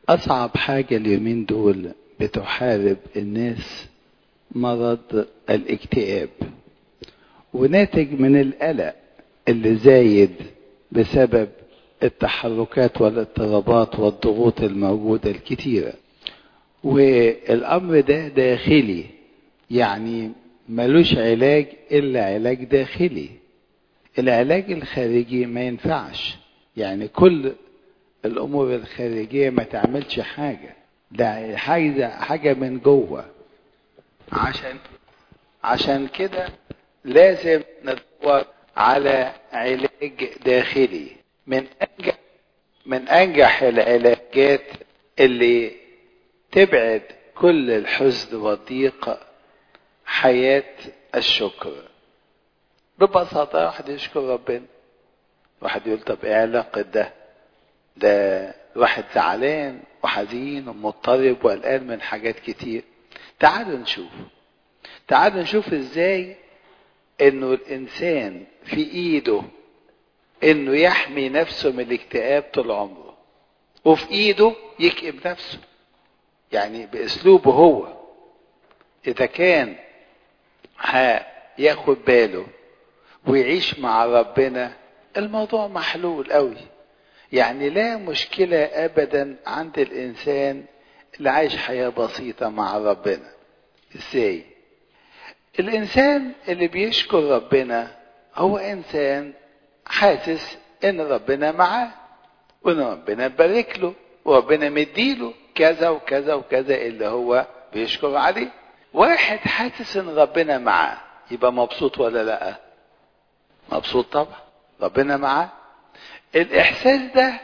أصعب حاجة اليومين دول بتحارب الناس مرض الاكتئاب وناتج من القلق اللي زايد بسبب التحركات والاضطرابات والضغوط الموجودة الكتيرة والأمر ده داخلي يعني ملوش علاج إلا علاج داخلي العلاج الخارجي ما ينفعش يعني كل الأمور الخارجية ما تعملش حاجة ده حاجة حاجة من جوه عشان عشان كده لازم ندور على علاج داخلي من أنجح من أنجح العلاجات اللي تبعد كل الحزن والضيق حياة الشكر ببساطة واحد يشكر ربنا واحد يقول طب ايه علاقة ده ده واحد زعلان وحزين ومضطرب وقلقان من حاجات كتير تعالوا نشوف تعالوا نشوف ازاي انه الانسان في ايده انه يحمي نفسه من الاكتئاب طول عمره وفي ايده يكئب نفسه يعني باسلوبه هو اذا كان هياخد باله ويعيش مع ربنا الموضوع محلول قوي يعني لا مشكلة ابدا عند الانسان اللي عايش حياة بسيطة مع ربنا ازاي الانسان اللي بيشكر ربنا هو انسان حاسس ان ربنا معاه وان ربنا بارك له وربنا مديله كذا وكذا وكذا اللي هو بيشكر عليه واحد حاسس ان ربنا معاه يبقى مبسوط ولا لا مبسوط طبعا ربنا معاه الاحساس ده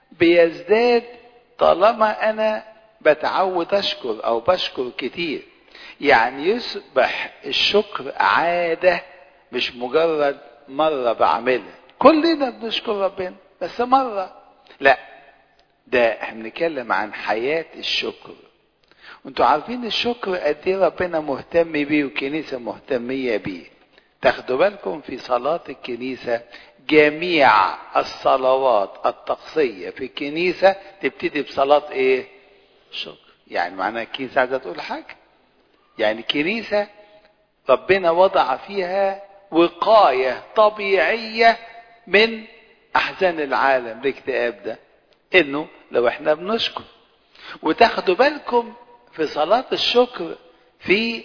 بيزداد طالما انا بتعود اشكر او بشكر كتير يعني يصبح الشكر عاده مش مجرد مره بعملها كلنا بنشكر ربنا بس مره لا ده احنا بنتكلم عن حياه الشكر وانتوا عارفين الشكر قد ايه ربنا مهتم بيه والكنيسه مهتميه بيه تاخدوا بالكم في صلاه الكنيسه جميع الصلوات الطقسيه في الكنيسه تبتدي بصلاه ايه شكر يعني معناها الكنيسه عايزه تقول حاجه يعني كنيسه ربنا وضع فيها وقايه طبيعيه من احزان العالم الاكتئاب ده انه لو احنا بنشكر وتاخدوا بالكم في صلاة الشكر في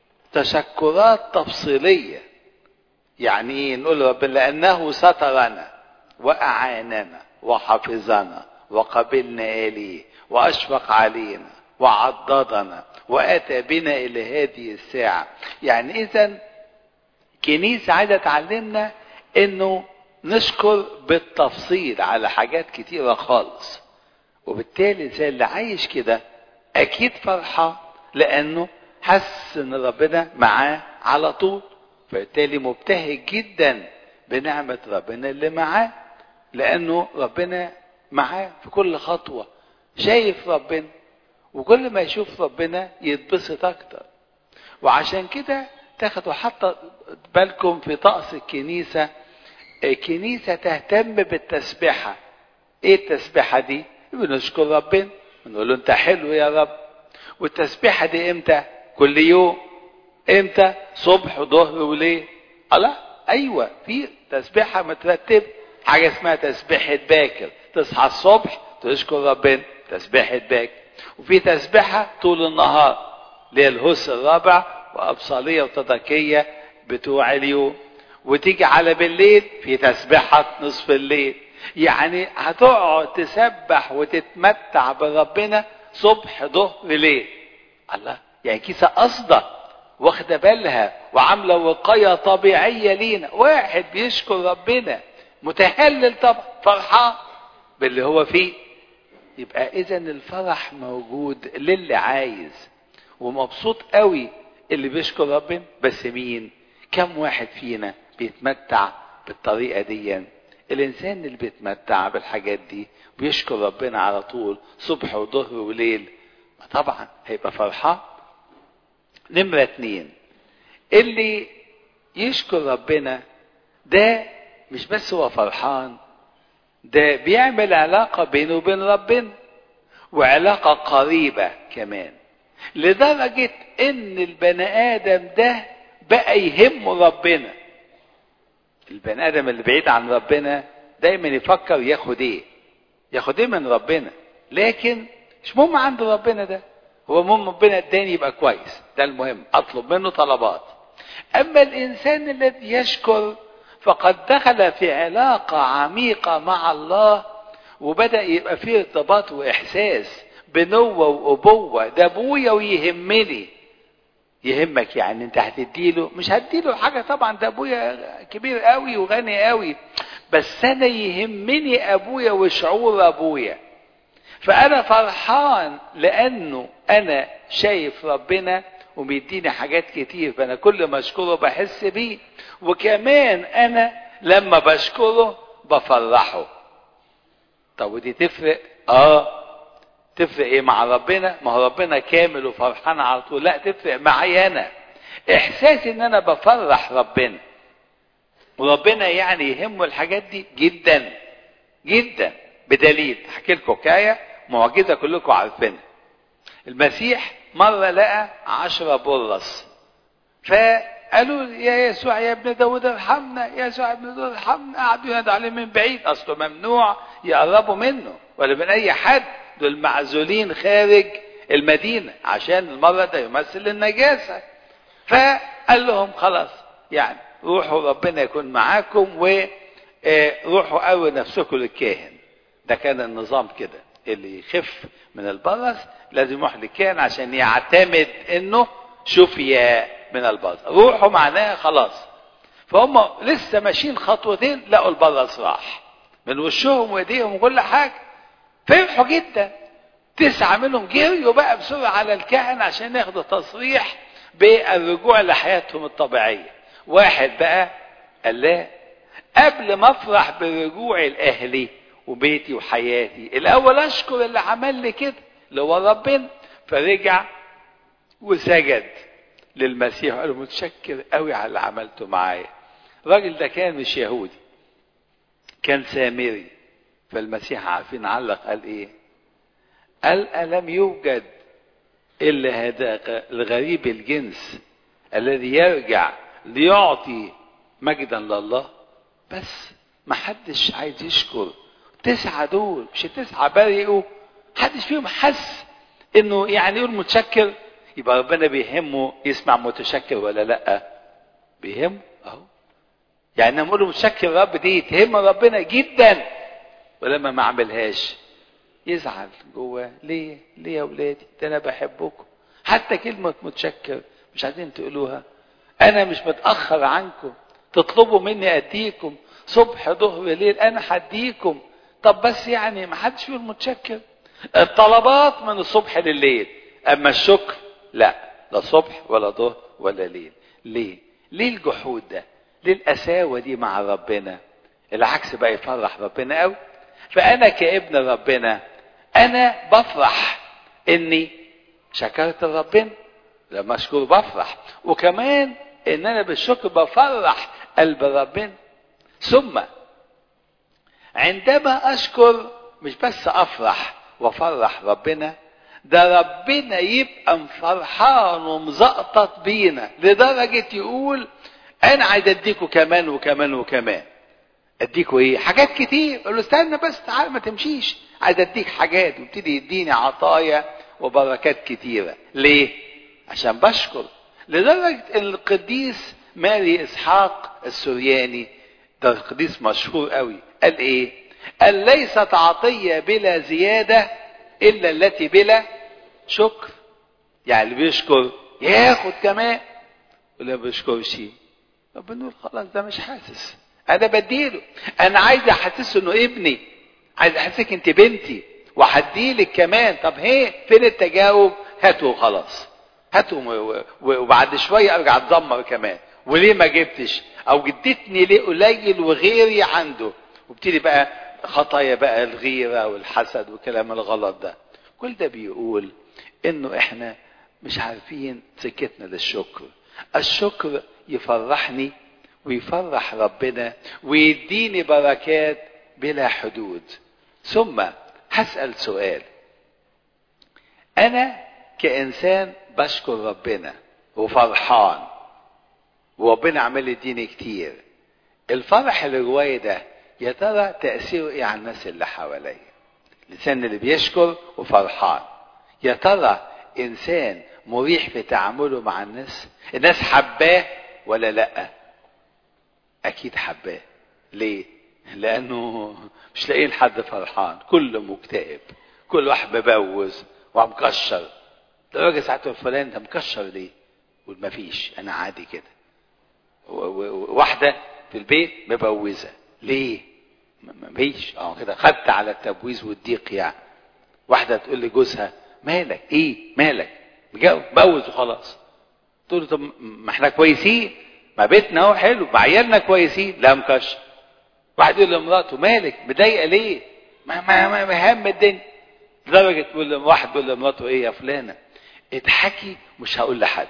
تشكرات تفصيلية يعني ايه نقول ربنا لأنه سترنا وأعاننا وحفظنا وقبلنا إليه وأشفق علينا وعضدنا وأتى بنا إلى هذه الساعة يعني إذا كنيسة عايزة تعلمنا إنه نشكر بالتفصيل على حاجات كتيرة خالص وبالتالي زي اللي عايش كده اكيد فرحان لانه حس ان ربنا معاه على طول فبالتالي مبتهج جدا بنعمة ربنا اللي معاه لانه ربنا معاه في كل خطوة شايف ربنا وكل ما يشوف ربنا يتبسط اكتر وعشان كده تاخدوا حتى بالكم في طقس الكنيسة الكنيسة تهتم بالتسبحة ايه التسبحة دي بنشكر ربنا بنقول له انت حلو يا رب والتسبيحه دي امتى كل يوم امتى صبح وظهر وليل الله ايوه في تسبيحه مترتبه حاجه اسمها تسبيحه باكر تصحى الصبح تشكر ربنا تسبيحه باكر وفي تسبيحه طول النهار اللي هي الهس الرابع وابصاليه وتضكيه بتوع اليوم وتيجي على بالليل في تسبيحه نصف الليل يعني هتقعد تسبح وتتمتع بربنا صبح ظهر ليل الله يعني كيسة قصدة واخدة بالها وعاملة وقاية طبيعية لينا واحد بيشكر ربنا متهلل طبعا فرحان باللي هو فيه يبقى اذا الفرح موجود للي عايز ومبسوط قوي اللي بيشكر ربنا بس مين كم واحد فينا بيتمتع بالطريقة دي الانسان اللي بيتمتع بالحاجات دي بيشكر ربنا على طول صبح وظهر وليل طبعا هيبقى فرحان نمرة اتنين اللي يشكر ربنا ده مش بس هو فرحان ده بيعمل علاقة بينه وبين ربنا وعلاقة قريبة كمان لدرجة ان البني ادم ده بقى يهم ربنا البني ادم اللي بعيد عن ربنا دايما يفكر ياخد ايه ياخد ايه من ربنا لكن مش مهم عند ربنا ده هو مهم ربنا اداني يبقى كويس ده المهم اطلب منه طلبات اما الانسان الذي يشكر فقد دخل في علاقة عميقة مع الله وبدأ يبقى فيه ارتباط وإحساس بنوة وأبوة ده أبويا ويهمني يهمك يعني أنت هتديله مش هديله حاجة طبعا ده أبويا كبير قوي وغني قوي بس أنا يهمني أبويا وشعور أبويا فأنا فرحان لأنه أنا شايف ربنا وبيديني حاجات كتير فأنا كل ما أشكره بحس بيه وكمان أنا لما بشكره بفرحه طب ودي تفرق اه تفرق ايه مع ربنا ما هو ربنا كامل وفرحان على طول لا تفرق معايا انا احساسي ان انا بفرح ربنا وربنا يعني يهمه الحاجات دي جدا جدا بدليل احكي لكم حكايه معجزه كلكم عارفينها المسيح مره لقى عشرة برص فقالوا يا يسوع يا ابن داود ارحمنا يا يسوع يا ابن داود ارحمنا قعدوا ينادوا عليه من بعيد اصله ممنوع يقربوا منه ولا من اي حد دول معزولين خارج المدينه عشان المرض ده يمثل النجاسه فقال لهم خلاص يعني روحوا ربنا يكون معاكم وروحوا قوي نفسكم للكاهن ده كان النظام كده اللي يخف من البرص لازم يروح للكاهن عشان يعتمد انه شفي من البرص روحوا معناها خلاص فهم لسه ماشيين خطوتين لقوا البرص راح من وشهم وايديهم وكل حاجه فرحوا جدا تسعة منهم جريوا بقى بسرعة على الكاهن عشان ياخدوا تصريح بالرجوع لحياتهم الطبيعية واحد بقى قال لا قبل ما افرح برجوعي لاهلي وبيتي وحياتي الاول اشكر اللي عمل لي كده اللي هو ربنا فرجع وسجد للمسيح وقال له متشكر قوي على اللي عملته معايا الراجل ده كان مش يهودي كان سامري فالمسيح عارفين علق قال ايه قال ألم يوجد إلا هذا الغريب الجنس الذي يرجع ليعطي مجدا لله بس ما حدش عايز يشكر تسعة دول مش التسعة برئوا حدش فيهم حس انه يعني يقول متشكر يبقى ربنا بيهمه يسمع متشكر ولا لا بيهمه اهو يعني لما اقول له متشكر رب دي تهم ربنا جدا ولما ما عملهاش يزعل جواه ليه ليه يا ولادي ده انا بحبكم حتى كلمة متشكر مش عايزين تقولوها انا مش متأخر عنكم تطلبوا مني اديكم صبح ظهر ليل انا هديكم طب بس يعني ما حدش يقول متشكر الطلبات من الصبح لليل اما الشكر لا لا صبح ولا ظهر ولا ليل ليه ليه الجحود ده ليه القساوة دي مع ربنا العكس بقى يفرح ربنا قوي فانا كابن ربنا انا بفرح اني شكرت ربنا لما اشكر بفرح وكمان ان انا بالشكر بفرح قلب ربنا ثم عندما اشكر مش بس افرح وافرح ربنا ده ربنا يبقى مفرحان ومزقطط بينا لدرجة يقول انا عايز اديكوا كمان وكمان وكمان اديكوا ايه حاجات كتير قال له استنى بس تعال ما تمشيش عايز اديك حاجات وابتدي يديني عطايا وبركات كتيره ليه عشان بشكر لدرجه ان القديس ماري اسحاق السورياني ده قديس مشهور قوي قال ايه قال ليست عطيه بلا زياده الا التي بلا شكر يعني اللي بيشكر ياخد كمان واللي ما بيشكرش ربنا يقول خلاص ده مش حاسس انا بديله انا عايز احسسه انه ابني عايز احسسك انت بنتي وهديلك كمان طب هي فين التجاوب هاته وخلاص هاته وبعد شويه ارجع اتذمر كمان وليه ما جبتش او جدتني ليه قليل وغيري عنده وابتدي بقى خطايا بقى الغيره والحسد والكلام الغلط ده كل ده بيقول انه احنا مش عارفين سكتنا للشكر الشكر يفرحني ويفرح ربنا ويديني بركات بلا حدود ثم هسأل سؤال انا كانسان بشكر ربنا وفرحان وربنا عمال يديني كتير الفرح اللي جوايا ده يا ترى تاثيره ايه على الناس اللي حواليا الانسان اللي بيشكر وفرحان يا ترى انسان مريح في تعامله مع الناس الناس حباه ولا لا اكيد حباه ليه لانه مش لاقيين حد فرحان كله مكتئب كل واحد مبوز ومكشر الراجل ساعته فلان انت مكشر ليه يقول مفيش انا عادي كده واحده في البيت مبوزه ليه مفيش اه كده خدت على التبويز والضيق يعني واحده تقول لجوزها مالك ايه مالك بوز وخلاص تقول له طب ما احنا كويسين ما بيتنا اهو حلو ما عيالنا كويسين لا مكشر واحد يقول لمراته مالك مضايقه ليه ما ما ما, ما هم الدنيا لدرجه تقول واحد يقول لمراته ايه يا فلانه اضحكي مش هقول لحد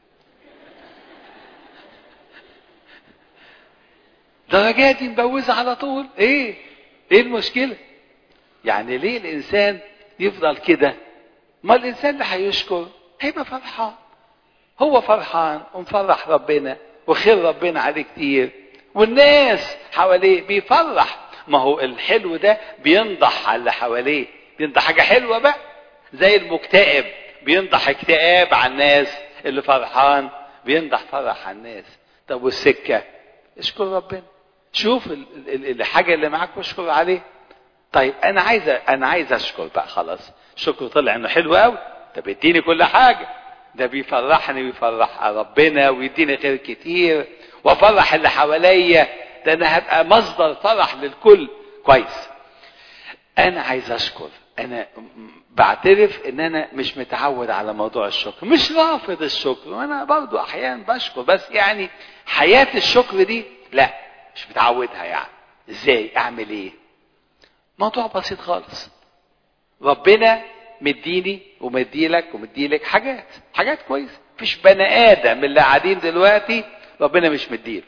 درجات دي مبوزه على طول ايه ايه المشكله يعني ليه الانسان يفضل كده ما الانسان اللي هيشكر هيبقى فرحان هو فرحان ومفرح ربنا وخير ربنا عليه كتير والناس حواليه بيفرح ما هو الحلو ده بينضح على اللي حواليه بينضح حاجه حلوه بقى زي المكتئب بينضح اكتئاب على الناس اللي فرحان بينضح فرح على الناس طب والسكه اشكر ربنا شوف الحاجه اللي معاك واشكر عليه طيب انا عايز انا عايز اشكر بقى خلاص شكر طلع انه حلو قوي طب اديني كل حاجه ده بيفرحني ويفرح ربنا ويديني خير كتير وافرح اللي حواليا ده انا هبقى مصدر فرح للكل كويس انا عايز اشكر انا بعترف ان انا مش متعود على موضوع الشكر مش رافض الشكر وانا برضو احيانا بشكر بس يعني حياة الشكر دي لا مش متعودها يعني ازاي اعمل ايه موضوع بسيط خالص ربنا مديني ومديلك ومديلك حاجات حاجات كويسه مفيش بني ادم اللي قاعدين دلوقتي ربنا مش مديله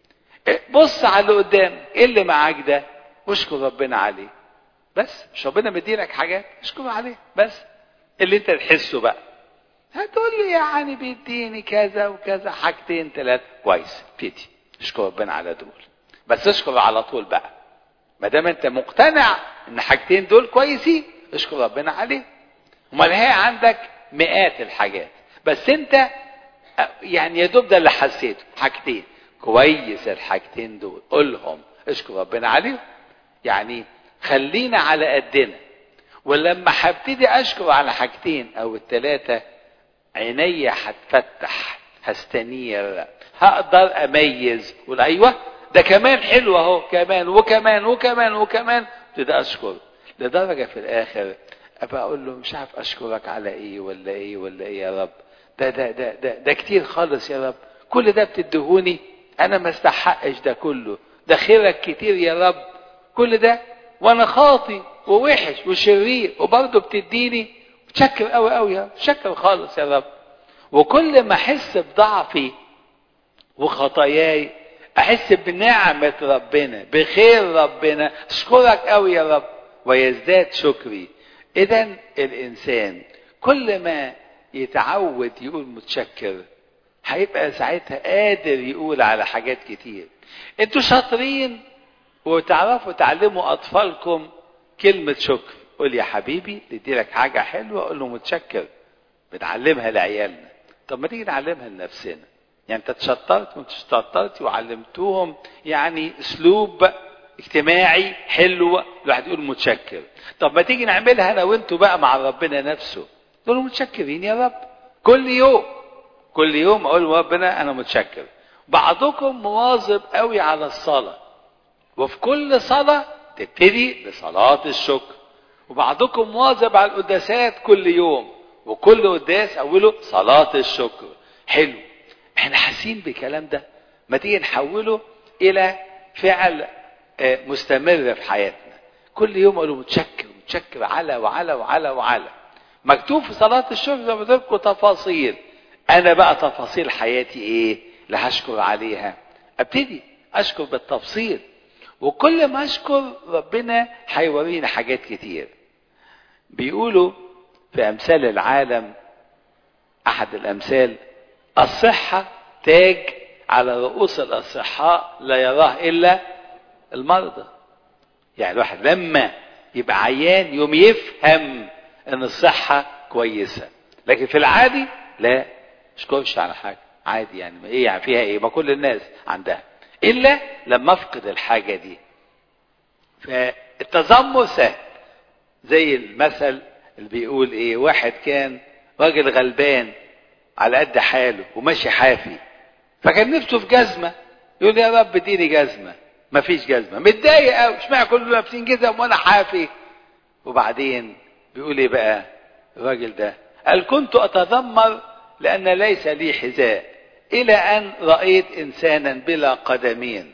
بص على اللي قدام ايه اللي معاك ده واشكر ربنا عليه بس مش ربنا مديلك حاجات اشكر عليه بس اللي انت تحسه بقى هتقول لي يعني بيديني كذا وكذا حاجتين ثلاثه كويس ابتدي اشكر ربنا على دول بس اشكر على طول بقى ما دام انت مقتنع ان حاجتين دول كويسين اشكر ربنا عليه امال هي عندك مئات الحاجات بس انت يعني يا دوب ده اللي حسيته حاجتين كويس الحاجتين دول قولهم اشكر ربنا عليهم يعني خلينا على قدنا ولما هبتدي اشكر على حاجتين او الثلاثه عينيا هتفتح هستنير هقدر اميز اقول ايوه ده كمان حلو اهو كمان وكمان وكمان وكمان ابتدي اشكر لدرجه في الاخر ابقى اقول له مش عارف اشكرك على ايه ولا ايه ولا ايه يا رب ده ده ده ده, ده كتير خالص يا رب كل ده بتدهوني انا ما استحقش ده كله ده خيرك كتير يا رب كل ده وانا خاطي ووحش وشرير وبرضه بتديني شكر قوي قوي يا شكر خالص يا رب وكل ما احس بضعفي وخطاياي احس بنعمة ربنا بخير ربنا اشكرك قوي يا رب ويزداد شكري اذا الانسان كل ما يتعود يقول متشكر هيبقى ساعتها قادر يقول على حاجات كتير انتوا شاطرين وتعرفوا تعلموا اطفالكم كلمة شكر قول يا حبيبي ندي لك حاجة حلوة قول له متشكر بنعلمها لعيالنا طب ما تيجي نعلمها لنفسنا يعني انت تشطرت وانت اشتطرت وعلمتوهم يعني اسلوب اجتماعي حلو الواحد يقول متشكر طب ما تيجي نعملها انا وانتوا بقى مع ربنا نفسه تقول متشكرين يا رب كل يوم كل يوم اقول ربنا انا متشكر بعضكم مواظب قوي على الصلاه وفي كل صلاه تبتدي بصلاه الشكر وبعضكم مواظب على القداسات كل يوم وكل قداس اوله صلاه الشكر حلو احنا حاسين بالكلام ده ما تيجي نحوله الى فعل مستمر في حياتنا كل يوم اقول متشكر متشكر على وعلى وعلى وعلى مكتوب في صلاة الشكر زي ما لكم تفاصيل انا بقى تفاصيل حياتي ايه اللي هشكر عليها ابتدي اشكر بالتفصيل وكل ما اشكر ربنا هيورينا حاجات كتير بيقولوا في امثال العالم احد الامثال الصحة تاج على رؤوس الاصحاء لا يراه الا المرضى يعني الواحد لما يبقى عيان يوم يفهم ان الصحة كويسة لكن في العادي لا مش على حاجة عادي يعني ايه يعني فيها ايه ما كل الناس عندها الا لما افقد الحاجة دي فالتذمر سهل زي المثل اللي بيقول ايه واحد كان راجل غلبان على قد حاله وماشي حافي فكان نفسه في جزمة يقول يا رب اديني جزمة مفيش جزمة متضايق قوي اشمعنى كل لابسين جزم وانا حافي وبعدين بيقول ايه بقى الراجل ده قال كنت اتذمر لان ليس لي حذاء الى ان رايت انسانا بلا قدمين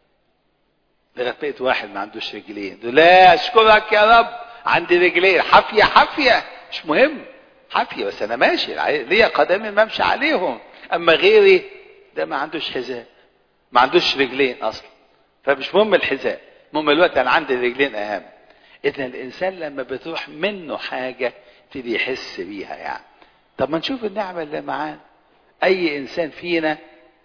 لغايه لقيت واحد ما عندوش رجلين لا اشكرك يا رب عندي رجلين حافيه حافيه مش مهم حافيه بس انا ماشي ليا قدمين بمشي عليهم اما غيري ده ما عندوش حذاء ما عندوش رجلين اصلا فمش مهم الحذاء المهم الوقت انا عندي رجلين اهم اذا الانسان لما بتروح منه حاجه يبتدي يحس بيها يعني طب ما نشوف النعمه اللي معانا اي انسان فينا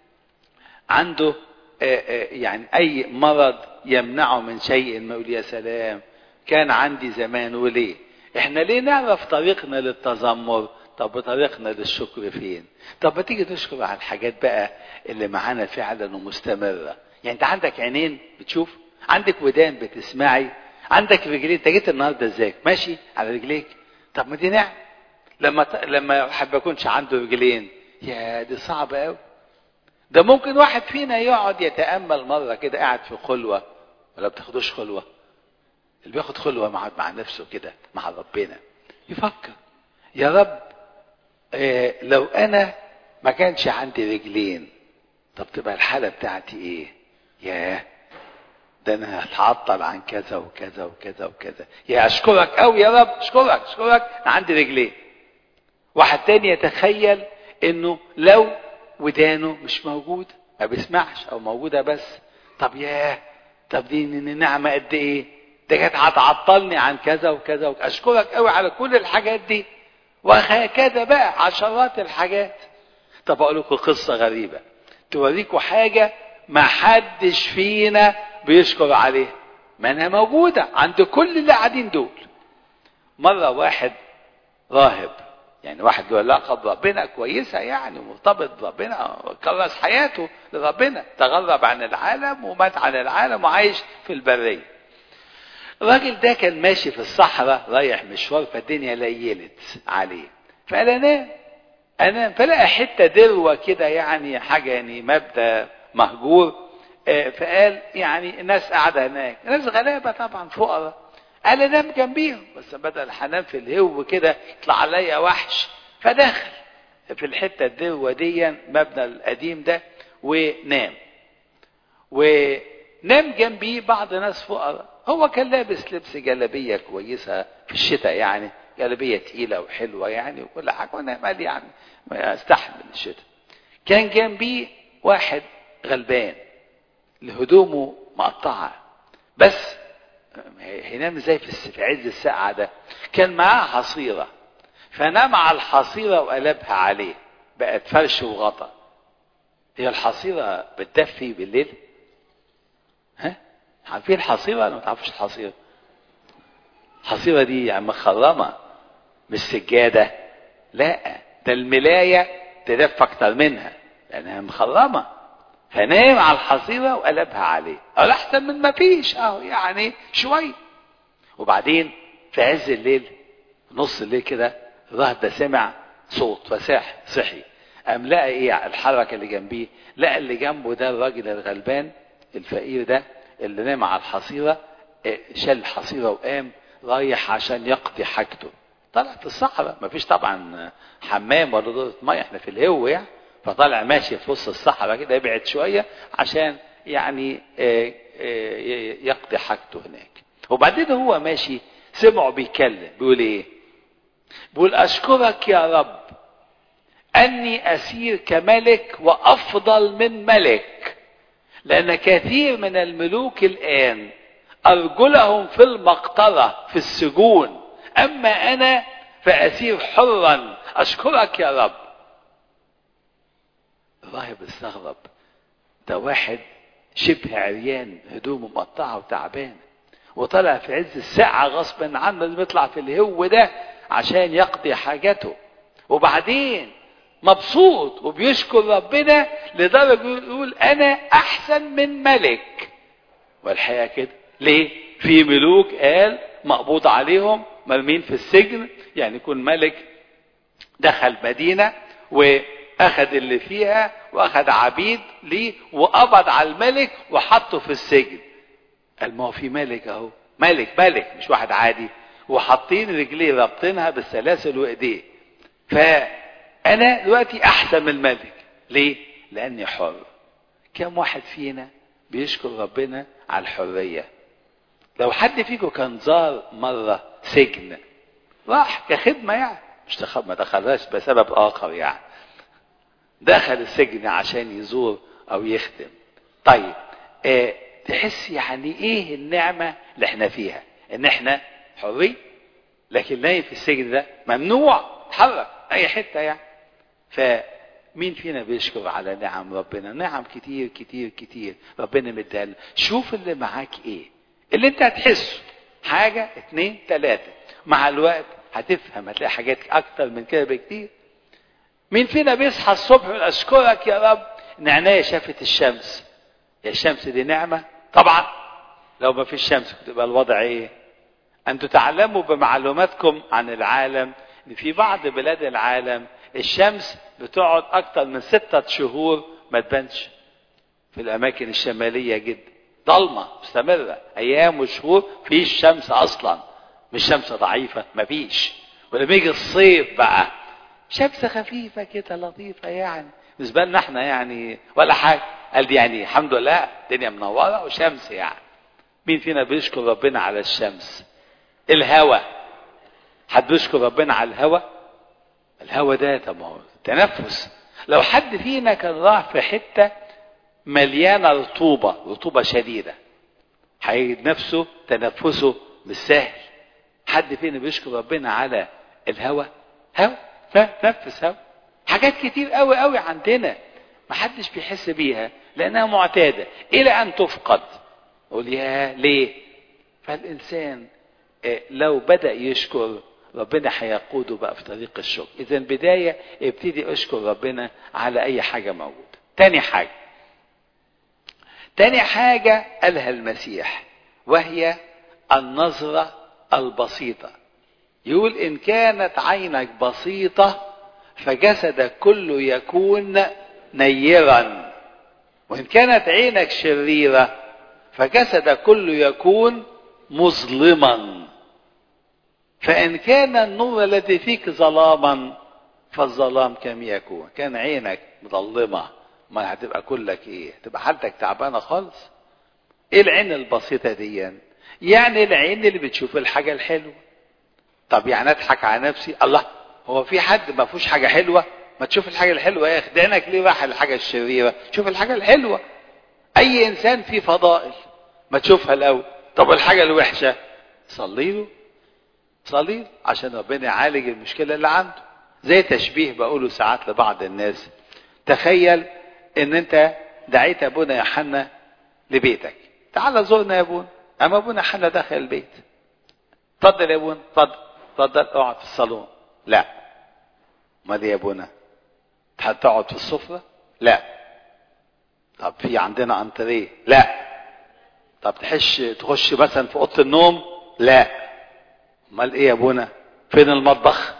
عنده يعني اي مرض يمنعه من شيء ما يقول يا سلام كان عندي زمان وليه احنا ليه نعرف طريقنا للتذمر طب طريقنا للشكر فين طب ما تيجي نشكر على الحاجات بقى اللي معانا فعلا ومستمره يعني انت عندك عينين بتشوف عندك ودان بتسمعي عندك رجلين انت جيت النهارده ازيك ماشي على رجليك طب ما دي نعم لما ت... لما واحد ما يكونش عنده رجلين يا دي صعبه قوي ده ممكن واحد فينا يقعد يتامل مره كده قاعد في خلوه ولا بتاخدوش خلوه اللي بياخد خلوه مع مع نفسه كده مع ربنا يفكر يا رب إيه لو انا ما كانش عندي رجلين طب تبقى الحاله بتاعتي ايه ياه ده انا هتعطل عن كذا وكذا وكذا وكذا يا اشكرك قوي يا رب اشكرك اشكرك انا عندي رجلين واحد تاني يتخيل انه لو ودانه مش موجود ما بيسمعش او موجوده بس طب ياه طب دي نعمه قد ايه ده كانت هتعطلني عن كذا وكذا وكذا اشكرك قوي على كل الحاجات دي وهكذا بقى عشرات الحاجات طب اقول لكم قصه غريبه توريكم حاجه ما حدش فينا بيشكر عليها ما انها موجوده عند كل اللي قاعدين دول مره واحد راهب يعني واحد له علاقه بربنا كويسه يعني مرتبط بربنا كرس حياته لربنا تغرب عن العالم ومات عن العالم وعايش في البريه الراجل ده كان ماشي في الصحراء رايح مشوار فالدنيا ليلت عليه فقال انام انام فلقى حته دروه كده يعني حاجه يعني مبدا مهجور فقال يعني الناس قاعده هناك ناس غلابه طبعا فقراء قال انام جنبيهم بس بدل هنام في الهو كده يطلع عليا وحش فدخل في الحته الدروه دي مبنى القديم ده ونام ونام جنبيه بعض ناس فقراء هو كان لابس لبس جلابيه كويسه في الشتاء يعني جلابيه تقيله وحلوه يعني وكل حاجه ونام قال يعني استحمل الشتاء كان جنبيه واحد غلبان هدومه مقطعه بس هينام ازاي في عز الساعة ده كان معاه حصيرة فنام على الحصيرة وقلبها عليه بقت فرش وغطا هي الحصيرة بتدفي بالليل ها عارفين الحصيرة ولا ما تعرفوش الحصيرة الحصيرة دي يعني مخرمة مش سجادة لا ده الملاية تدفى أكتر منها لأنها مخرمة فنام على الحصيرة وقلبها عليه قال أحسن من ما فيش أهو يعني شوية وبعدين في عز الليل نص الليل كده الراهب ده سمع صوت فساح صحي قام لقى ايه الحركه اللي جنبيه لقى اللي جنبه ده الراجل الغلبان الفقير ده اللي نام على الحصيره شال الحصيره وقام رايح عشان يقضي حاجته طلع في الصحراء مفيش طبعا حمام ولا دورة ميه احنا في الهو يعني فطالع ماشي في وسط الصحراء كده يبعد شويه عشان يعني يقضي حاجته هناك وبعدين هو ماشي سمعه بيتكلم بيقول ايه بيقول اشكرك يا رب اني اسير كملك وافضل من ملك لان كثير من الملوك الان ارجلهم في المقطره في السجون اما انا فاسير حرا اشكرك يا رب الراهب استغرب ده واحد شبه عريان هدومه مقطعه وتعبان وطلع في عز الساعة غصبا عنه لازم يطلع في الهو ده عشان يقضي حاجته وبعدين مبسوط وبيشكر ربنا لدرجة يقول أنا أحسن من ملك والحقيقة كده ليه؟ في ملوك قال مقبوض عليهم مرمين في السجن يعني يكون ملك دخل مدينة وأخذ اللي فيها وأخذ عبيد ليه وقبض على الملك وحطه في السجن قال ما هو في ملك اهو ملك ملك مش واحد عادي وحاطين رجليه رابطينها بالسلاسل وايديه فانا دلوقتي احسن من الملك ليه لاني حر كم واحد فينا بيشكر ربنا على الحريه لو حد فيكم كان زار مره سجن راح كخدمه يعني مش تخ... ما دخلهاش بسبب اخر يعني دخل السجن عشان يزور او يخدم طيب آه تحس يعني ايه النعمة اللي احنا فيها ان احنا حرين لكن نايم في السجن ده ممنوع تحرك اي حتة يعني فمين فينا بيشكر على نعم ربنا نعم كتير كتير كتير ربنا مديها لنا شوف اللي معاك ايه اللي انت هتحسه حاجة اتنين تلاتة مع الوقت هتفهم هتلاقي حاجات اكتر من كده بكتير مين فينا بيصحى الصبح يقول اشكرك يا رب ان عينيا شافت الشمس يا الشمس دي نعمة طبعا لو ما فيش شمس تبقى الوضع ايه ان تتعلموا بمعلوماتكم عن العالم ان في بعض بلاد العالم الشمس بتقعد اكتر من ستة شهور ما تبانش في الاماكن الشمالية جدا ضلمة مستمرة ايام وشهور فيش شمس اصلا مش شمس ضعيفة مفيش ولما يجي الصيف بقى شمس خفيفة كده لطيفة يعني بالنسبة لنا احنا يعني ولا حاجة قال دي يعني الحمد لله الدنيا منورة وشمس يعني مين فينا بيشكر ربنا على الشمس الهوى حد بيشكر ربنا على الهوى الهوى ده طب ما هو تنفس لو حد فينا كان راح في حتة مليانة رطوبة رطوبة شديدة هيجد نفسه تنفسه مش سهل حد فينا بيشكر ربنا على الهوى هوى نفس هوى حاجات كتير قوي قوي عندنا محدش بيحس بيها لانها معتاده الى ان تفقد قول يا ليه فالانسان لو بدا يشكر ربنا هيقوده بقى في طريق الشكر اذا بدايه ابتدي اشكر ربنا على اي حاجه موجوده تاني حاجه تاني حاجه قالها المسيح وهي النظره البسيطه يقول ان كانت عينك بسيطه فجسدك كله يكون نيرا وإن كانت عينك شريرة فجسدك كله يكون مظلما فإن كان النور الذي فيك ظلاما فالظلام كم يكون كان عينك مظلمة ما هتبقى كلك ايه تبقى حالتك تعبانة خالص ايه العين البسيطة دي يعني العين اللي بتشوف الحاجة الحلوة طب يعني اضحك على نفسي الله هو في حد ما فيهوش حاجة حلوة ما تشوف الحاجة الحلوة يا اخي عينك ليه راح الحاجة الشريرة شوف الحاجة الحلوة اي انسان فيه فضائل ما تشوفها الاول طب الحاجة الوحشة صلي له صلي له عشان ربنا يعالج المشكلة اللي عنده زي تشبيه بقوله ساعات لبعض الناس تخيل ان انت دعيت ابونا يوحنا لبيتك تعال زورنا يا ابونا اما ابونا يوحنا دخل البيت اتفضل يا ابونا اتفضل اتفضل اقعد في الصالون لا امال يا ابونا هتقعد في السفرة لا طب في عندنا انتريه لا طب تحش تخش مثلا في اوضه النوم لا امال ايه يا ابونا فين المطبخ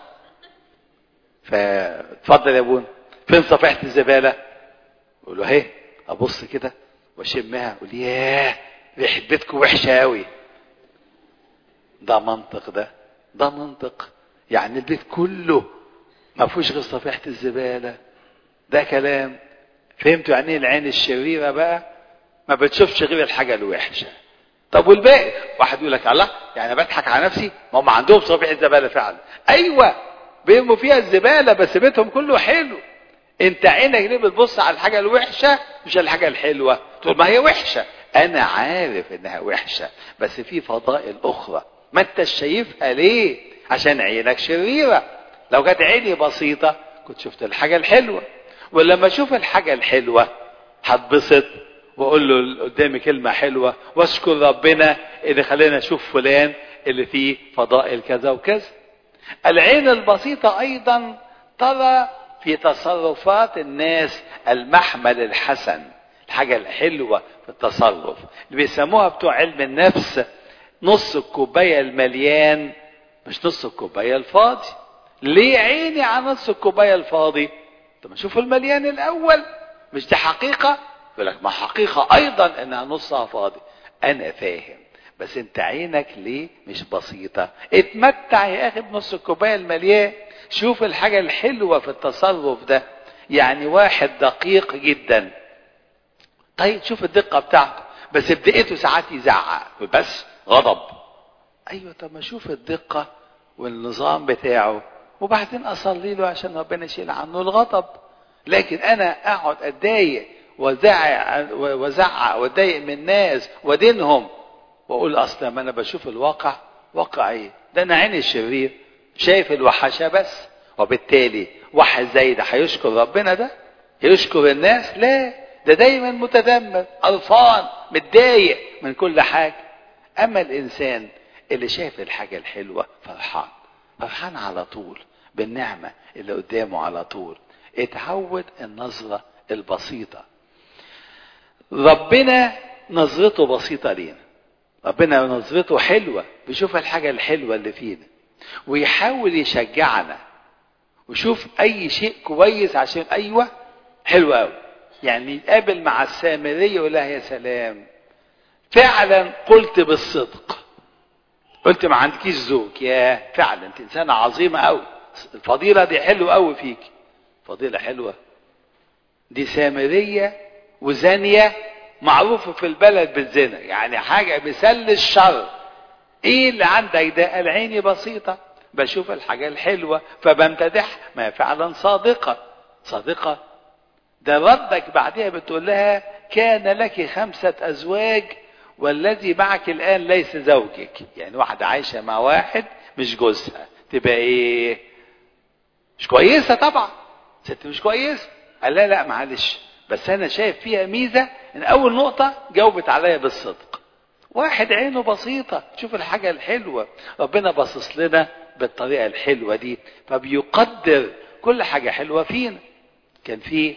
فاتفضل يا ابونا فين صفيحه الزباله اقول له اهي ابص كده واشمها اقول ياه ريحه بيتكم وحشه قوي ده منطق ده ده منطق يعني البيت كله ما فيهوش غير صفيحه الزباله ده كلام فهمتوا يعني ايه العين الشريره بقى ما بتشوفش غير الحاجه الوحشه طب والباقي واحد يقول لك الله يعني بضحك على نفسي ما هم عندهم صفيحه زباله فعلا ايوه بيرموا فيها الزباله بس بيتهم كله حلو انت عينك ليه بتبص على الحاجه الوحشه مش على الحاجه الحلوه تقول ما هي وحشه انا عارف انها وحشه بس في فضائل اخرى ما انت شايفها ليه عشان عينك شريرة لو كانت عيني بسيطة كنت شفت الحاجة الحلوة ولما اشوف الحاجة الحلوة هتبسط واقول له اللي قدامي كلمة حلوة واشكر ربنا اللي خلينا اشوف فلان اللي فيه فضائل كذا وكذا العين البسيطة ايضا ترى في تصرفات الناس المحمل الحسن الحاجة الحلوة في التصرف اللي بيسموها بتوع علم النفس نص الكوباية المليان مش نص الكوباية الفاضي ليه عيني على نص الكوباية الفاضي طب شوف المليان الاول مش دي حقيقة يقول لك ما حقيقة ايضا انها نصها فاضي انا فاهم بس انت عينك ليه مش بسيطة اتمتع يا اخي بنص الكوباية المليان شوف الحاجة الحلوة في التصرف ده يعني واحد دقيق جدا طيب شوف الدقة بتاعته بس بدقته ساعات يزعق بس غضب ايوه طب ما شوف الدقة والنظام بتاعه وبعدين اصلي له عشان ربنا يشيل عنه الغضب لكن انا اقعد اتضايق وزعق وزعق واتضايق من الناس ودينهم واقول اصلا ما انا بشوف الواقع واقع ايه ده انا عيني الشرير شايف الوحشه بس وبالتالي واحد زي ده هيشكر ربنا ده يشكر الناس لا ده دايما متذمر قرفان متضايق من كل حاجه اما الانسان اللي شايف الحاجه الحلوه فرحان فرحان على طول بالنعمه اللي قدامه على طول اتعود النظره البسيطه ربنا نظرته بسيطه لينا ربنا نظرته حلوه بيشوف الحاجه الحلوه اللي فينا ويحاول يشجعنا ويشوف اي شيء كويس عشان ايوه حلو قوي يعني يتقابل مع السامريه يقول لها يا سلام فعلا قلت بالصدق قلت ما عندكيش زوج يا فعلا انت انسانه عظيمه قوي الفضيله دي حلوه قوي فيك فضيله حلوه دي سامريه وزانيه معروفه في البلد بالزنا يعني حاجه مثال الشر ايه اللي عندك ده قال عيني بسيطه بشوف الحاجه الحلوه فبمتدح ما هي فعلا صادقه صادقه ده ردك بعدها بتقول لها كان لك خمسه ازواج والذي معك الان ليس زوجك يعني واحده عايشه مع واحد مش جوزها تبقى ايه مش كويسه طبعا ست مش كويسه قال لا لا معلش بس انا شايف فيها ميزه ان اول نقطه جاوبت عليا بالصدق واحد عينه بسيطه شوف الحاجه الحلوه ربنا باصص لنا بالطريقه الحلوه دي فبيقدر كل حاجه حلوه فينا كان في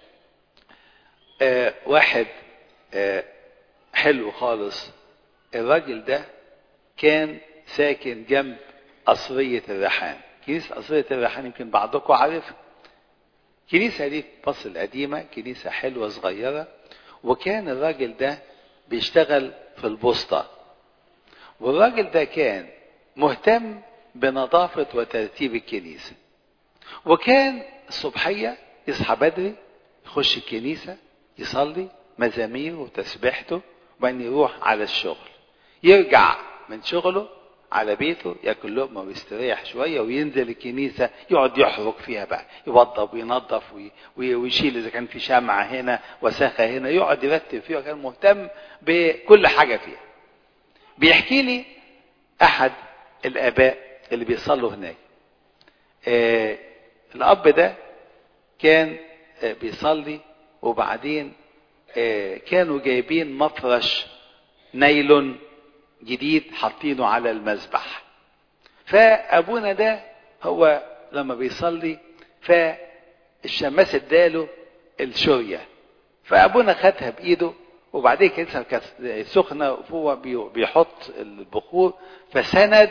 آه واحد آه حلو خالص الراجل ده كان ساكن جنب قصرية الريحان كنيسة قصرية الريحان يمكن بعضكم عارفها كنيسة دي في مصر القديمة كنيسة حلوة صغيرة وكان الراجل ده بيشتغل في البوسطة والراجل ده كان مهتم بنظافة وترتيب الكنيسة وكان الصبحية يصحى بدري يخش الكنيسة يصلي مزامير وتسبيحته وبعدين يروح على الشغل يرجع من شغله على بيته ياكل لقمه ويستريح شويه وينزل الكنيسه يقعد يحرق فيها بقى يوضب وينظف ويشيل اذا كان في شمعه هنا وساخه هنا يقعد يرتب فيها كان مهتم بكل حاجه فيها بيحكي لي احد الاباء اللي بيصلوا هناك آه الاب ده كان آه بيصلي وبعدين آه كانوا جايبين مفرش نايلون جديد حاطينه على المذبح فابونا ده هو لما بيصلي فالشماس اداله الشوريه فابونا خدها بايده وبعدين كانت سخنه وهو بيحط البخور فسند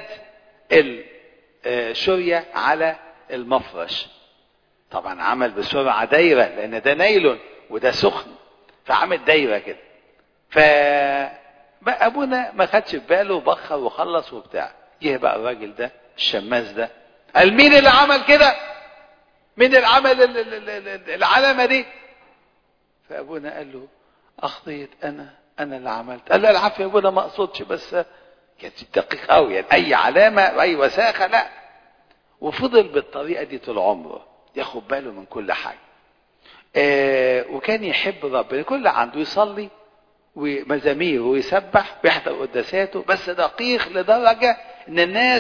الشوريه على المفرش طبعا عمل بسرعه دايره لان ده نايلون وده سخن فعمل دايره كده ف بقى ابونا ما خدش في باله وبخر وخلص وبتاع جه بقى الراجل ده الشماس ده قال مين اللي عمل كده مين اللي عمل العلامه دي فابونا قال له اخطيت انا انا اللي عملت قال له العفو يا ابونا ما اقصدش بس كانت دقيق قوي يعني اي علامه اي وساخه لا وفضل بالطريقه دي طول عمره ياخد باله من كل حاجه آه وكان يحب ربنا كل عنده يصلي ومزامير ويسبح ويحضر قداساته بس دقيق لدرجة ان الناس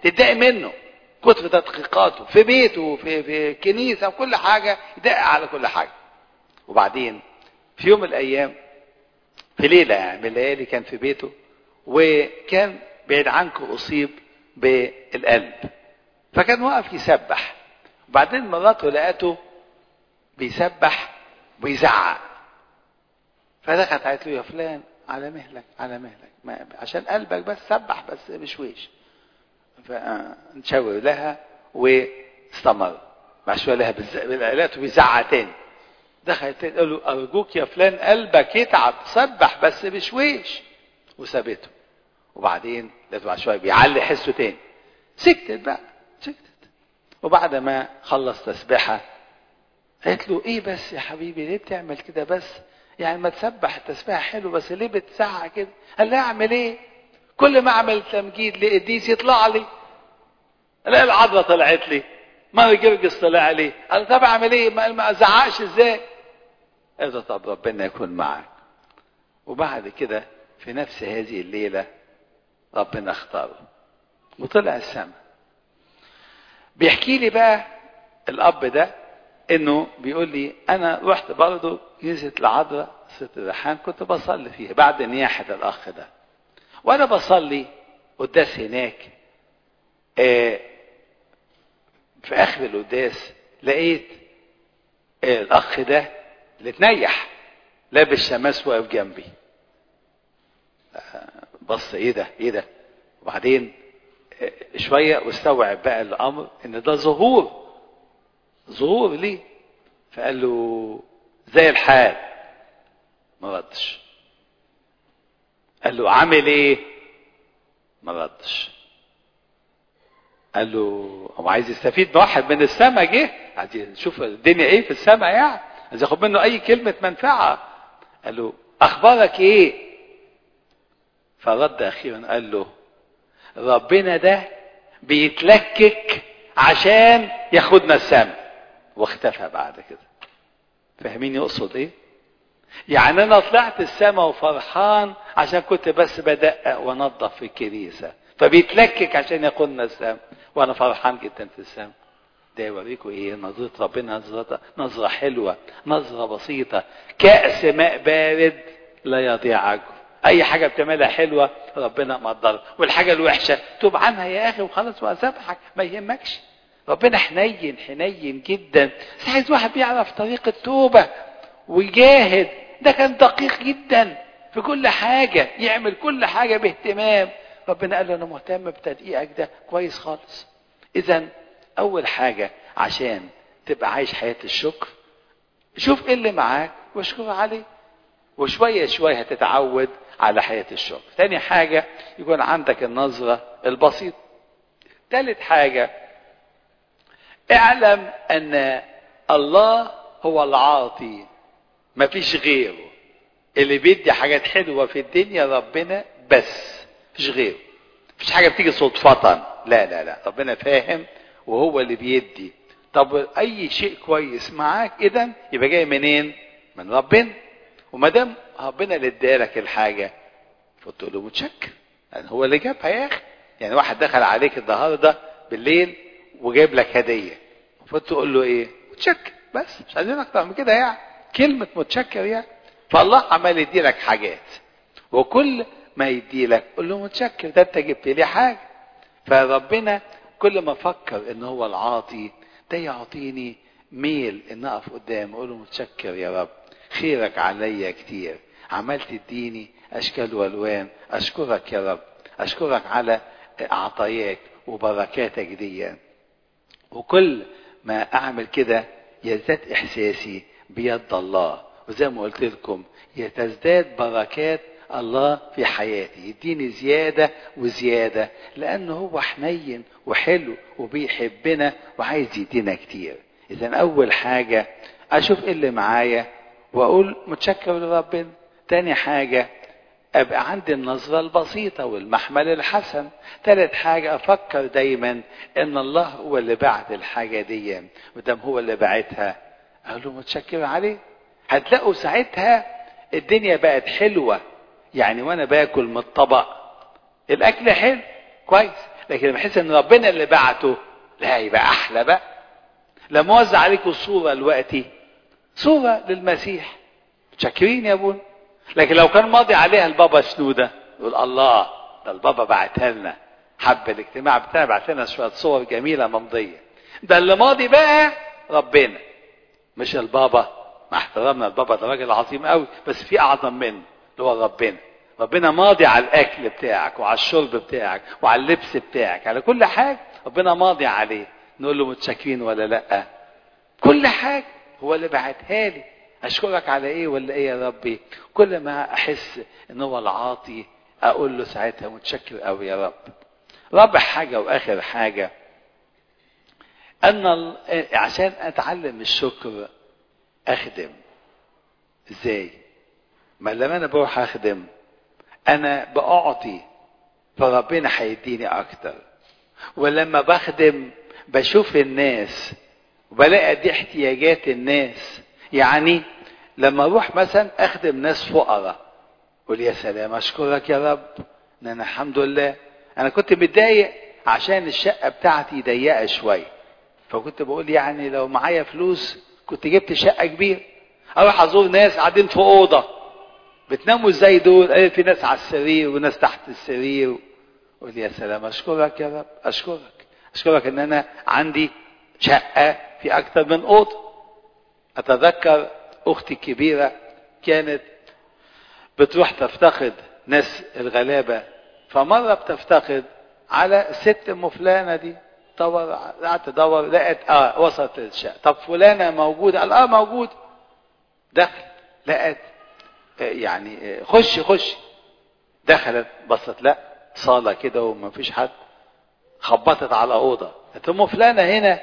تتضايق منه كتر تدقيقاته في بيته في في كنيسه وكل حاجه يدقق على كل حاجه وبعدين في يوم من الايام في ليله يعني من الليالي كان في بيته وكان بعيد عنكم اصيب بالقلب فكان واقف يسبح وبعدين مراته لقته بيسبح ويزعق فدخلت قالت له يا فلان على مهلك على مهلك ما عشان قلبك بس سبح بس بشويش فنشاور لها واستمر بعد شويه لها لقيته بيزعق تاني دخلت تاني قال له ارجوك يا فلان قلبك يتعب سبح بس بشويش وسابته وبعدين لقيته بعد شويه بيعلي حسه تاني سكتت بقى سكتت وبعد ما خلص تسبيحه قالت له ايه بس يا حبيبي ليه بتعمل كده بس يعني ما تسبح التسبيحه حلو بس ليه بتزعق كده قال لها اعمل ايه كل ما اعمل تمجيد لقديس يطلع لي الاقي العضله طلعت لي ما جرجس طلع لي قال طب اعمل ايه ما ازعقش ازاي قال له طب ربنا يكون معك وبعد كده في نفس هذه الليله ربنا اختاره وطلع السماء بيحكي لي بقى الاب ده انه بيقول لي انا رحت برضه كنيسه العذراء ست الريحان كنت بصلي فيها بعد نياحه الاخ ده وانا بصلي قداس هناك آه في اخر القداس لقيت آه الاخ ده اللي اتنيح لابس شماس واقف جنبي آه بص ايه ده ايه ده وبعدين آه شويه واستوعب بقى الامر ان ده ظهور ظهور ليه فقال له زي الحال ما ردش قال له عامل ايه ما ردش قال له هو عايز يستفيد من واحد من السماء جه عايز يشوف الدنيا ايه في السماء يعني عايز ياخد منه اي كلمه منفعه قال له اخبارك ايه فرد اخيرا قال له ربنا ده بيتلكك عشان ياخدنا السماء واختفى بعد كده فاهمين يقصد ايه يعني انا طلعت السماء وفرحان عشان كنت بس بدقق وانضف في الكنيسه فبيتلكك عشان ياخدنا السماء وانا فرحان جدا في السماء ده يوريكم ايه نظرة ربنا نظرة نظرة حلوة نظرة بسيطة كأس ماء بارد لا يضيع عجو اي حاجة بتعملها حلوة ربنا مقدرها والحاجة الوحشة توب عنها يا اخي وخلاص واسامحك ما يهمكش ربنا حنين حنين جدا بس عايز واحد بيعرف طريق التوبة ويجاهد ده كان دقيق جدا في كل حاجة يعمل كل حاجة باهتمام ربنا قال له أنا مهتم بتدقيقك ده كويس خالص إذا أول حاجة عشان تبقى عايش حياة الشكر شوف إيه اللي معاك واشكر عليه وشوية شوية هتتعود على حياة الشكر تاني حاجة يكون عندك النظرة البسيطة تالت حاجة اعلم أن الله هو العاطي مفيش غيره اللي بيدي حاجات حلوة في الدنيا ربنا بس مفيش غيره مفيش حاجة بتيجي صدفة لا لا لا ربنا فاهم وهو اللي بيدي طب اي شيء كويس معاك اذا يبقى جاي منين من ربنا وما دام ربنا اللي ادالك الحاجة فتقول له متشكر يعني هو اللي جابها يا اخي يعني واحد دخل عليك النهارده بالليل وجايب لك هدية المفروض تقول له ايه متشكر بس مش عايزين اكتر من كده يعني كلمة متشكر يعني فالله عمال يدي لك حاجات وكل ما يدي لك قول له متشكر ده انت جبت لي حاجة فربنا كل ما فكر ان هو العاطي ده يعطيني ميل ان اقف قدامه اقول له متشكر يا رب خيرك عليا كتير عمال تديني اشكال والوان اشكرك يا رب اشكرك على عطاياك وبركاتك دي وكل ما اعمل كده يزداد احساسي بيد الله وزي ما قلت لكم يتزداد بركات الله في حياتي يديني زيادة وزيادة لأنه هو حنين وحلو وبيحبنا وعايز يدينا كتير إذا أول حاجة أشوف إيه اللي معايا وأقول متشكر لربنا تاني حاجة أبقى عندي النظرة البسيطة والمحمل الحسن تالت حاجة أفكر دايما إن الله هو اللي بعت الحاجة دي ودام هو اللي بعتها أقول له متشكر عليه هتلاقوا ساعتها الدنيا بقت حلوة يعني وانا باكل من الطبق الاكل حلو كويس لكن لما احس ان ربنا اللي بعته لا يبقى احلى بقى لما اوزع عليكم صوره دلوقتي صوره للمسيح شاكرين يا ابونا لكن لو كان ماضي عليها البابا شنوده يقول الله ده البابا بعتها لنا حب الاجتماع بتاعنا بعت لنا شويه صور جميله ممضيه ده اللي ماضي بقى ربنا مش البابا مع احترامنا البابا ده راجل عظيم قوي بس في اعظم منه اللي هو ربنا ربنا ماضي على الاكل بتاعك وعلى الشرب بتاعك وعلى اللبس بتاعك على كل حاجه ربنا ماضي عليه نقول له متشاكرين ولا لا كل حاجه هو اللي بعتها لي اشكرك على ايه ولا ايه يا ربي كل ما احس ان هو العاطي اقول له ساعتها متشكر قوي يا رب رابع حاجه واخر حاجه ان ال- عشان اتعلم الشكر اخدم ازاي ما لما انا بروح اخدم انا باعطي فربنا هيديني اكتر ولما بخدم بشوف الناس وبلاقي دي احتياجات الناس يعني لما اروح مثلا اخدم ناس فقراء قول يا سلام اشكرك يا رب ان انا الحمد لله انا كنت متضايق عشان الشقه بتاعتي ضيقه شويه فكنت بقول يعني لو معايا فلوس كنت جبت شقه كبيره اروح ازور ناس قاعدين في اوضه بتناموا ازاي دول قال في ناس على السرير وناس تحت السرير قول يا سلام اشكرك يا رب اشكرك اشكرك ان انا عندي شقه في اكتر من اوضه اتذكر اختي الكبيره كانت بتروح تفتقد ناس الغلابه فمره بتفتقد على الست ام فلانه دي دور قعدت تدور لقت اه وصلت للشقه طب فلانه موجوده قال اه موجود دخل لقت آه، يعني آه، خش خش دخلت بصت لا صاله كده وما فيش حد خبطت على اوضه قالت ام فلانه هنا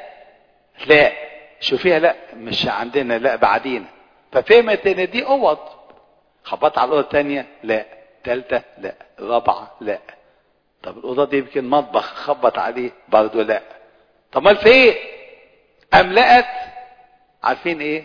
لا شوفيها لا مش عندنا لا بعدين ففهمت ان دي اوض خبطت على الاوضه الثانيه لا ثالثه لا رابعه لا طب الاوضه دي يمكن مطبخ خبط عليه برضه لا طب امال في ايه قام لقت عارفين ايه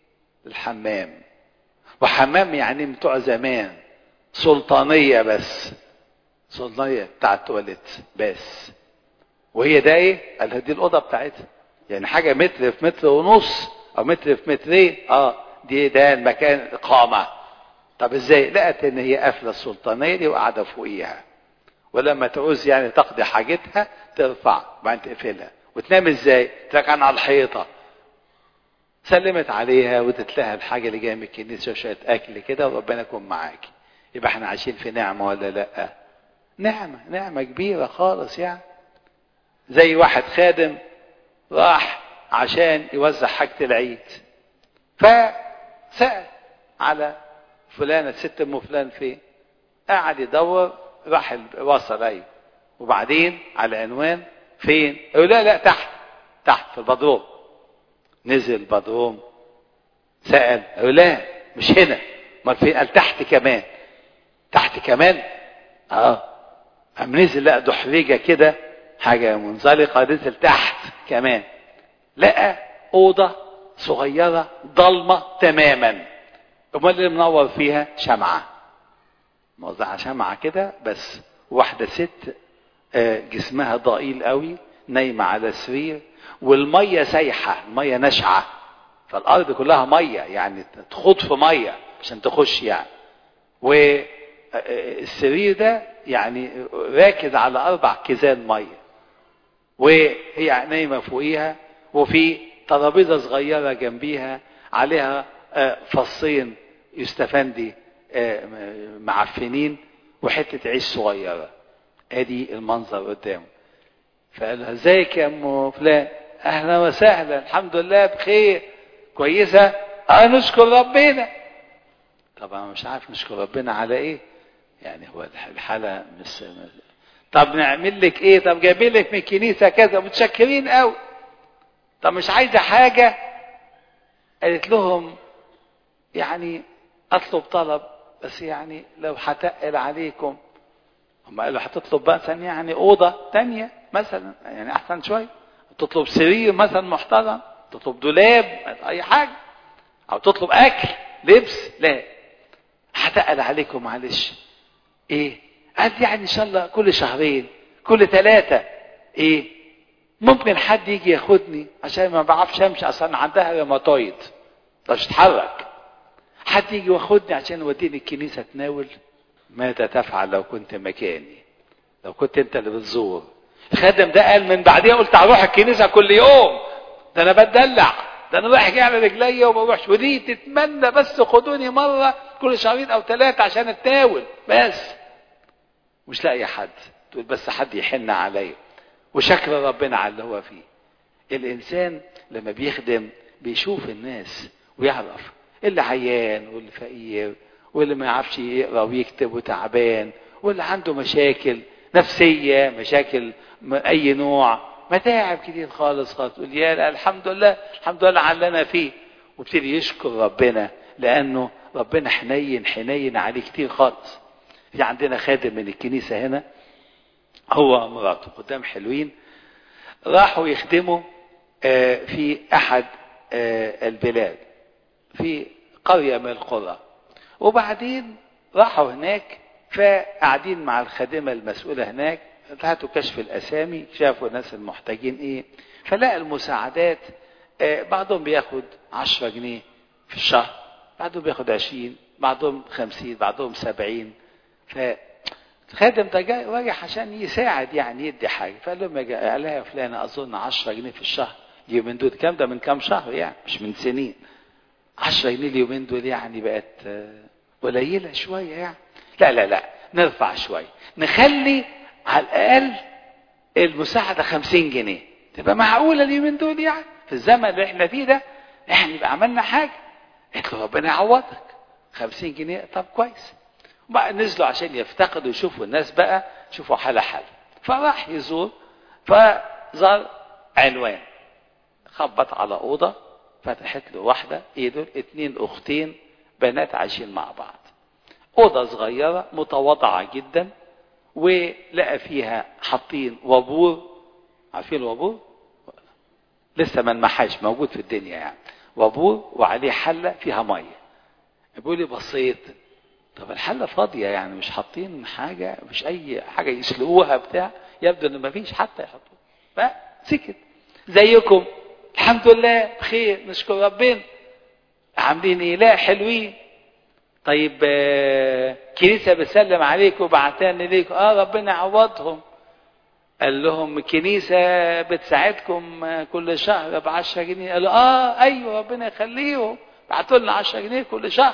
الحمام وحمام يعني بتوع زمان سلطانيه بس سلطانيه بتاع التواليت بس وهي ده ايه قال لها دي الاوضه بتاعتها يعني حاجه متر في متر ونص او متر في مترين اه دي ده المكان اقامه طب ازاي لقت ان هي قافله السلطانيه دي وقاعده فوقيها ولما تعوز يعني تقضي حاجتها ترفع وبعدين تقفلها وتنام ازاي تركن على الحيطه سلمت عليها وادت لها الحاجه اللي جايه من الكنيسه شويه اكل كده وربنا يكون معاكي يبقى احنا عايشين في نعمه ولا لا نعمه نعمه كبيره خالص يعني زي واحد خادم راح عشان يوزع حاجه العيد فسال على فلانه ست ام فلان فين قعد يدور راح ال- وصل ايوه وبعدين على العنوان فين يقول لا لا تحت تحت في البدروم نزل البدروم سأل يقول لا مش هنا امال فين قال تحت كمان تحت كمان اه قام نزل لقى دحرجه كده حاجه منزلقه نزل تحت كمان لقى اوضه صغيره ضلمه تماما امال اللي منور فيها شمعه موزعه شمعه كده بس واحده ست آه، جسمها ضئيل قوي نايمه على سرير والميه سايحه الميه ناشعه فالارض كلها ميه يعني تخوض في ميه عشان تخش يعني والسرير ده يعني راكز على اربع كيزان ميه وهي نايمه فوقيها وفي ترابيزه صغيره جنبيها عليها آه، فصين يستفندي آه، م- معفنين وحته عيش صغيره ادي المنظر قدامه فقال لها ازيك يا ام فلان اهلا وسهلا الحمد لله بخير كويسه اه نشكر ربنا طبعا مش عارف نشكر ربنا على ايه يعني هو الح- الحاله مش طب نعمل لك ايه طب جايبين لك من الكنيسه كذا متشكرين قوي طب مش عايزه حاجه قالت لهم يعني اطلب طلب بس يعني لو هتقل عليكم هم قالوا هتطلب مثلا يعني اوضه تانية مثلا يعني احسن شويه تطلب سرير مثلا محترم تطلب دولاب اي حاجه او تطلب اكل لبس لا هتقل عليكم معلش ايه قال يعني ان شاء الله كل شهرين كل ثلاثة ايه ممكن حد يجي ياخدني عشان ما بعرفش امشي اصلا عندها روماتويد مش تتحرك حد يجي ياخدني عشان يوديني الكنيسة تناول ماذا تفعل لو كنت مكاني لو كنت انت اللي بتزور الخادم ده قال من بعديها قلت هروح الكنيسة كل يوم ده انا بتدلع ده انا رايح جاي على رجليا وما بروحش ودي تتمنى بس خدوني مرة كل شهرين او ثلاثة عشان اتناول بس مش لاقي حد تقول بس حد يحن عليا وشكر ربنا على اللي هو فيه الانسان لما بيخدم بيشوف الناس ويعرف اللي عيان واللي فقير واللي ما يعرفش يقرا ويكتب وتعبان واللي عنده مشاكل نفسيه مشاكل من اي نوع متاعب كتير خالص خالص تقول يا لا الحمد لله الحمد لله على اللي انا فيه وابتدي يشكر ربنا لانه ربنا حنين حنين عليه كتير خالص في عندنا خادم من الكنيسه هنا هو ومراته قدام حلوين راحوا يخدموا في احد البلاد في قريه من القرى وبعدين راحوا هناك فقاعدين مع الخادمه المسؤوله هناك هاتوا كشف الاسامي شافوا الناس المحتاجين ايه فلقى المساعدات بعضهم بياخد عشرة جنيه في الشهر بعضهم بياخد عشرين بعضهم خمسين بعضهم سبعين ف الخادم ده جاي راجع عشان يساعد يعني يدي حاجه فقال لهم يا قال لها يا فلانه اظن 10 جنيه في الشهر اليومين دول كام ده من كام شهر يعني مش من سنين 10 جنيه اليومين دول يعني بقت قليله شويه يعني لا لا لا نرفع شويه نخلي على الاقل المساعده 50 جنيه تبقى معقوله اليومين دول يعني في الزمن اللي احنا فيه ده احنا يبقى عملنا حاجه قلت له ربنا يعوضك 50 جنيه طب كويس بقى نزلوا عشان يفتقدوا يشوفوا الناس بقى شوفوا حالة حالة فراح يزور فزار عنوان خبط على أوضة فتحت له واحدة ايه دول اتنين أختين بنات عايشين مع بعض أوضة صغيرة متواضعة جدا ولقى فيها حاطين وابور عارفين الوابور؟ لسه ما انمحاش موجود في الدنيا يعني وابور وعليه حلة فيها مية بيقول لي بصيت طب الحله فاضيه يعني مش حاطين حاجه مش اي حاجه يسلقوها بتاع يبدو ان مفيش حتى يحطوها فسكت زيكم الحمد لله بخير نشكر ربنا عاملين ايه لا حلوين طيب آه كنيسة بتسلم عليكم وبعتاني ليكم اه ربنا يعوضهم قال لهم كنيسة بتساعدكم كل شهر ب 10 جنيه قالوا اه ايوه ربنا يخليهم بعتوا لنا 10 جنيه كل شهر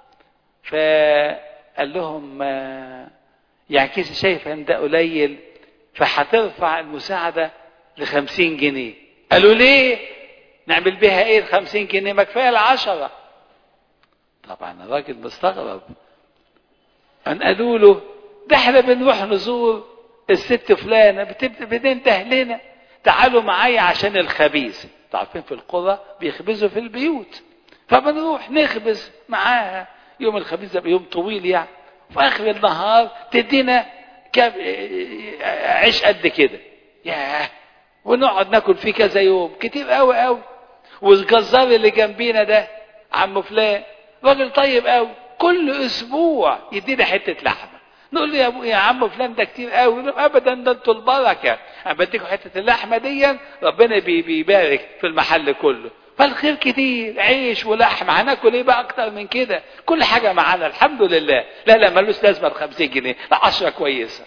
فقال لهم يعني كيس شايف ان ده قليل فهترفع المساعدة لخمسين جنيه قالوا ليه نعمل بيها ايه الخمسين جنيه ما كفاية العشرة طبعا الراجل مستغرب ان قالوا له ده احنا بنروح نزور الست فلانة بتنده لنا تعالوا معايا عشان الخبيز عارفين في القرى بيخبزوا في البيوت فبنروح نخبز معاها يوم الخميس ده يوم طويل يعني في اخر النهار تدينا كاب عيش قد كده ياه ونقعد ناكل فيه كذا يوم كتير قوي قوي والجزار اللي جنبينا ده عم فلان راجل طيب قوي كل اسبوع يدينا حته لحمه نقول له يا ابو يا عم فلان ده كتير قوي ابدا ده انتوا البركه انا بديكم حته اللحمه دي ربنا بيبارك في المحل كله فالخير كتير عيش ولحم هناكل ايه بقى اكتر من كده كل حاجه معانا الحمد لله لا لا ملوش لازمه ب 50 جنيه لا 10 كويسه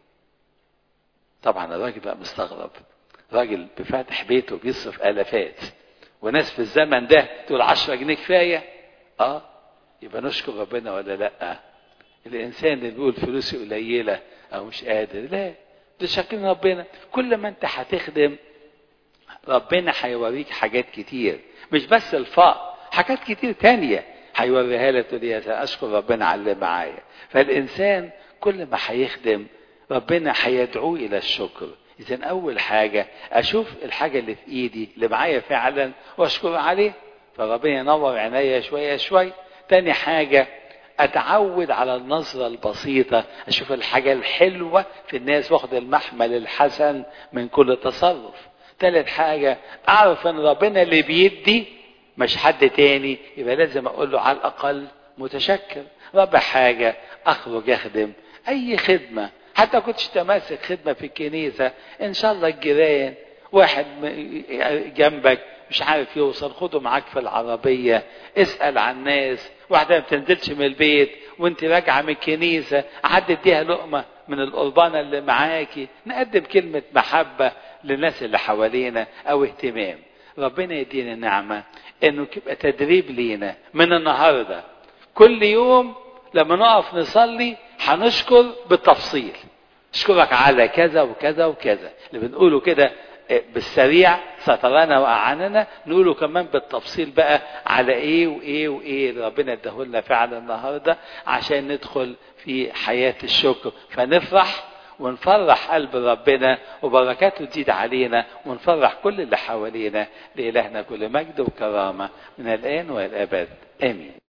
طبعا الراجل بقى مستغرب راجل بفاتح بيته بيصرف الافات وناس في الزمن ده تقول 10 جنيه كفايه اه يبقى نشكر ربنا ولا لا الانسان اللي بيقول فلوسي قليله او مش قادر لا ده شاكرين ربنا كل ما انت هتخدم ربنا هيوريك حاجات كتير مش بس الفقر حاجات كتير تانية هيوريها لك تقول يا اشكر ربنا على اللي معايا فالانسان كل ما هيخدم ربنا هيدعوه الى الشكر اذا اول حاجه اشوف الحاجه اللي في ايدي اللي معايا فعلا واشكر عليه فربنا ينور عينيا شويه شويه تاني حاجه اتعود على النظرة البسيطة اشوف الحاجة الحلوة في الناس واخد المحمل الحسن من كل تصرف تالت حاجة اعرف ان ربنا اللي بيدي مش حد تاني يبقى لازم اقول له على الاقل متشكر رابع حاجة اخرج اخدم اي خدمة حتى كنتش تماسك خدمة في الكنيسة إن شاء الله الجيران واحد جنبك مش عارف يوصل خده معاك في العربية اسأل عن الناس واحدة ما بتنزلش من البيت وانت راجعة من الكنيسة عدي اديها لقمة من القربانة اللي معاكي نقدم كلمة محبة للناس اللي حوالينا او اهتمام ربنا يدينا نعمة انه يبقى تدريب لينا من النهاردة كل يوم لما نقف نصلي هنشكر بالتفصيل اشكرك على كذا وكذا وكذا اللي بنقوله كده بالسريع سترانا واعاننا نقوله كمان بالتفصيل بقى على ايه وايه وايه اللي ربنا اداهولنا فعلا النهارده عشان ندخل في حياه الشكر فنفرح ونفرح قلب ربنا وبركاته تزيد علينا ونفرح كل اللي حوالينا لإلهنا كل مجد وكرامة من الآن والأبد آمين